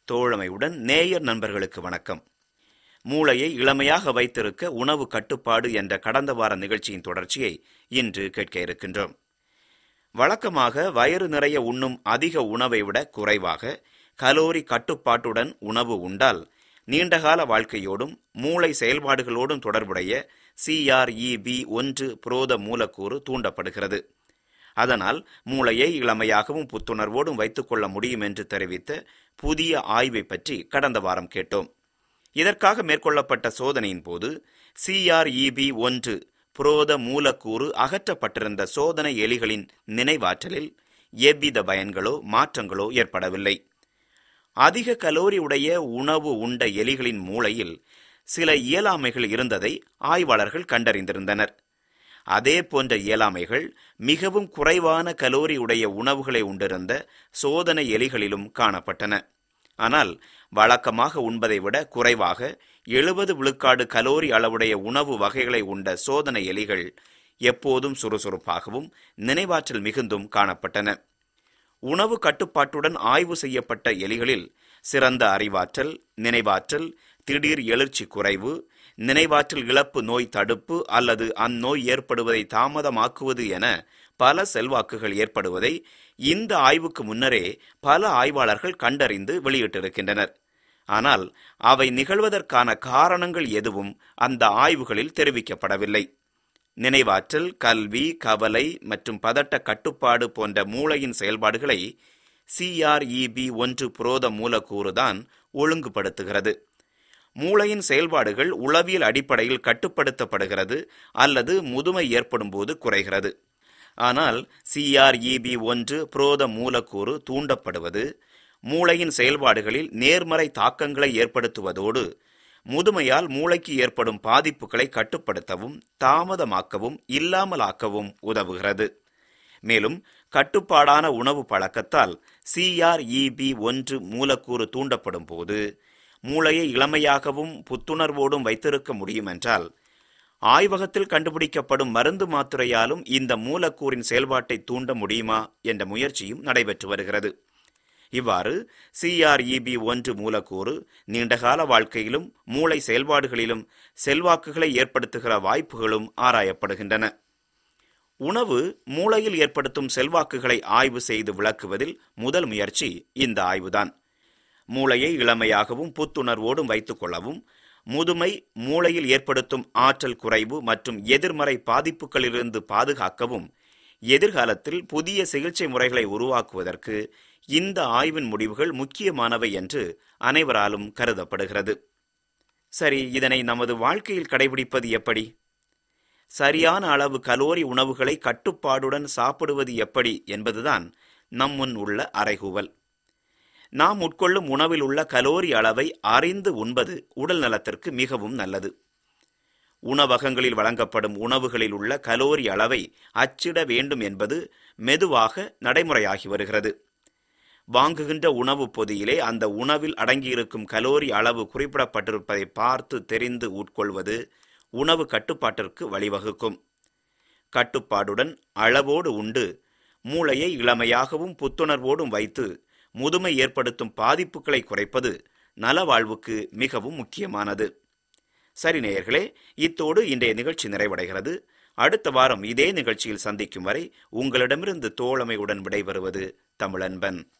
தோழமையுடன் நேயர் நண்பர்களுக்கு வணக்கம் மூளையை இளமையாக வைத்திருக்க உணவு கட்டுப்பாடு என்ற கடந்த வார நிகழ்ச்சியின் தொடர்ச்சியை இன்று கேட்க இருக்கின்றோம் வழக்கமாக வயிறு நிறைய உண்ணும் அதிக உணவை விட குறைவாக கலோரி கட்டுப்பாட்டுடன் உணவு உண்டால் நீண்டகால வாழ்க்கையோடும் மூளை செயல்பாடுகளோடும் தொடர்புடைய சிஆர்இபி ஒன்று புரோத மூலக்கூறு தூண்டப்படுகிறது அதனால் மூளையை இளமையாகவும் புத்துணர்வோடும் வைத்துக் கொள்ள முடியும் என்று தெரிவித்த புதிய ஆய்வை பற்றி கடந்த வாரம் கேட்டோம் இதற்காக மேற்கொள்ளப்பட்ட சோதனையின் போது சிஆர்இபி ஒன்று புரோத மூலக்கூறு அகற்றப்பட்டிருந்த சோதனை எலிகளின் நினைவாற்றலில் எவ்வித பயன்களோ மாற்றங்களோ ஏற்படவில்லை அதிக கலோரி உடைய உணவு உண்ட எலிகளின் மூளையில் சில இயலாமைகள் இருந்ததை ஆய்வாளர்கள் கண்டறிந்திருந்தனர் அதே போன்ற இயலாமைகள் மிகவும் குறைவான கலோரி உடைய உணவுகளை உண்டிருந்த சோதனை எலிகளிலும் காணப்பட்டன ஆனால் வழக்கமாக உண்பதை விட குறைவாக எழுபது விழுக்காடு கலோரி அளவுடைய உணவு வகைகளை உண்ட சோதனை எலிகள் எப்போதும் சுறுசுறுப்பாகவும் நினைவாற்றல் மிகுந்தும் காணப்பட்டன உணவு கட்டுப்பாட்டுடன் ஆய்வு செய்யப்பட்ட எலிகளில் சிறந்த அறிவாற்றல் நினைவாற்றல் திடீர் எழுச்சி குறைவு நினைவாற்றல் இழப்பு நோய் தடுப்பு அல்லது அந்நோய் ஏற்படுவதை தாமதமாக்குவது என பல செல்வாக்குகள் ஏற்படுவதை இந்த ஆய்வுக்கு முன்னரே பல ஆய்வாளர்கள் கண்டறிந்து வெளியிட்டிருக்கின்றனர் ஆனால் அவை நிகழ்வதற்கான காரணங்கள் எதுவும் அந்த ஆய்வுகளில் தெரிவிக்கப்படவில்லை நினைவாற்றல் கல்வி கவலை மற்றும் பதட்ட கட்டுப்பாடு போன்ற மூளையின் செயல்பாடுகளை சிஆர்இபி ஒன்று புரோத மூலக்கூறுதான் ஒழுங்குபடுத்துகிறது மூளையின் செயல்பாடுகள் உளவியல் அடிப்படையில் கட்டுப்படுத்தப்படுகிறது அல்லது முதுமை ஏற்படும் போது குறைகிறது ஆனால் சிஆர்இபி ஒன்று புரோத மூலக்கூறு தூண்டப்படுவது மூளையின் செயல்பாடுகளில் நேர்மறை தாக்கங்களை ஏற்படுத்துவதோடு முதுமையால் மூளைக்கு ஏற்படும் பாதிப்புகளை கட்டுப்படுத்தவும் தாமதமாக்கவும் இல்லாமலாக்கவும் உதவுகிறது மேலும் கட்டுப்பாடான உணவு பழக்கத்தால் சிஆர்இபி ஒன்று மூலக்கூறு தூண்டப்படும் போது மூளையை இளமையாகவும் புத்துணர்வோடும் வைத்திருக்க முடியும் என்றால் ஆய்வகத்தில் கண்டுபிடிக்கப்படும் மருந்து மாத்திரையாலும் இந்த மூலக்கூறின் செயல்பாட்டை தூண்ட முடியுமா என்ற முயற்சியும் நடைபெற்று வருகிறது இவ்வாறு சிஆர்இபி ஒன்று மூலக்கூறு நீண்டகால வாழ்க்கையிலும் மூளை செயல்பாடுகளிலும் செல்வாக்குகளை ஏற்படுத்துகிற வாய்ப்புகளும் ஆராயப்படுகின்றன உணவு மூளையில் ஏற்படுத்தும் செல்வாக்குகளை ஆய்வு செய்து விளக்குவதில் முதல் முயற்சி இந்த ஆய்வுதான் மூளையை இளமையாகவும் புத்துணர்வோடும் வைத்துக் கொள்ளவும் முதுமை மூளையில் ஏற்படுத்தும் ஆற்றல் குறைவு மற்றும் எதிர்மறை பாதிப்புகளிலிருந்து பாதுகாக்கவும் எதிர்காலத்தில் புதிய சிகிச்சை முறைகளை உருவாக்குவதற்கு இந்த ஆய்வின் முடிவுகள் முக்கியமானவை என்று அனைவராலும் கருதப்படுகிறது சரி இதனை நமது வாழ்க்கையில் கடைபிடிப்பது எப்படி சரியான அளவு கலோரி உணவுகளை கட்டுப்பாடுடன் சாப்பிடுவது எப்படி என்பதுதான் நம் முன் உள்ள அறைகூவல் நாம் உட்கொள்ளும் உணவில் உள்ள கலோரி அளவை அறிந்து உண்பது உடல் நலத்திற்கு மிகவும் நல்லது உணவகங்களில் வழங்கப்படும் உணவுகளில் உள்ள கலோரி அளவை அச்சிட வேண்டும் என்பது மெதுவாக நடைமுறையாகி வருகிறது வாங்குகின்ற உணவு பொதியிலே அந்த உணவில் அடங்கியிருக்கும் கலோரி அளவு குறிப்பிடப்பட்டிருப்பதை பார்த்து தெரிந்து உட்கொள்வது உணவு கட்டுப்பாட்டிற்கு வழிவகுக்கும் கட்டுப்பாடுடன் அளவோடு உண்டு மூளையை இளமையாகவும் புத்துணர்வோடும் வைத்து முதுமை ஏற்படுத்தும் பாதிப்புகளை குறைப்பது நல வாழ்வுக்கு மிகவும் முக்கியமானது சரி நேயர்களே இத்தோடு இன்றைய நிகழ்ச்சி நிறைவடைகிறது அடுத்த வாரம் இதே நிகழ்ச்சியில் சந்திக்கும் வரை உங்களிடமிருந்து தோழமையுடன் விடைபெறுவது தமிழன்பன்